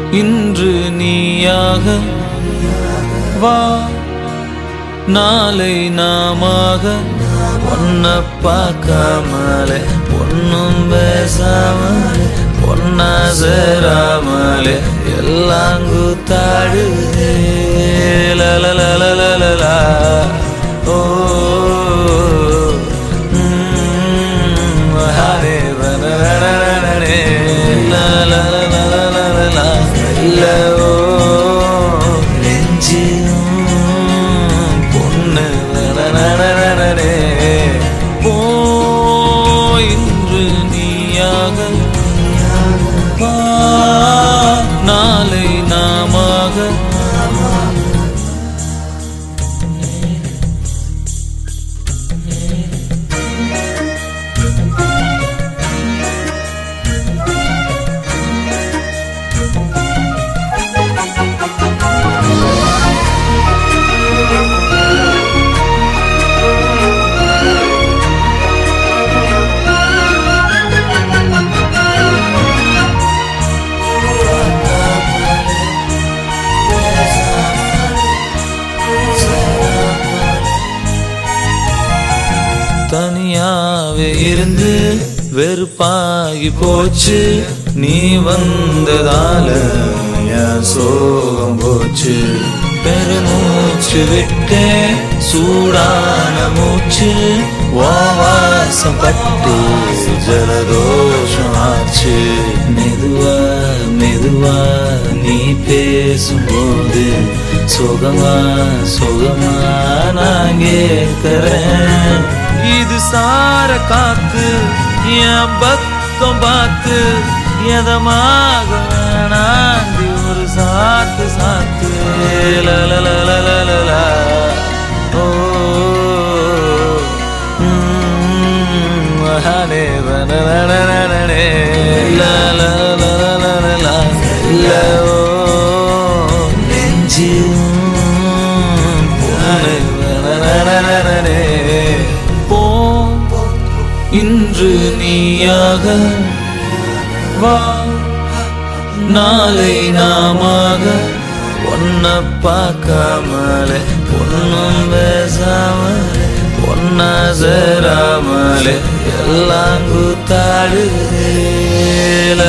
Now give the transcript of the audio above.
இன்று நீயாக வா நாளை நாமாக ஒன்ன பார்க்காமலே ஒன்னும் பேசாமலே ஒன்னா சேராமலே எல்லாம் கூத்தாடுதே லலலலலலலா. ஓ ம், ஹரே வனரணரணே. லலலலலலலா. இல்ல, ஓ, நெஞ்சிலும் பொண்ணு வனரணரணே. போ இன்று நீயாக வா, நாளை நாமாக தனியாவே இருந்து வெறுப்பாகி போச்சு நீ வந்ததால என் சோகம் போச்சு பெருமூச்சு விட்டே சூடான மூச்சு வாசம் பட்டு ஜலதோஷம் ஆச்சு மெதுவா மெதுவா நீ பேசும்போது சுகமா சுகமா நான் கேட்கிறேன் இது சார காத்து என் பக்கம் பார்த்து எதமாக வேணாண்டி ஒரு சாத்து சாத்து லலலலலலலா. ஓ ம், ஹனே வனனனனனனே. லலலலலலலா. இல்ல, ஓ நெஞ்சிலும் பொண்ணு வனனனனனனே. போ இன்று நீயாக வா நாளை நாமாக ஒன்ன பார்க்காமலே ஒன்னும் பேசாமலே ஒன்னா சேராமலே எல்லாம் கூத்தாடுதே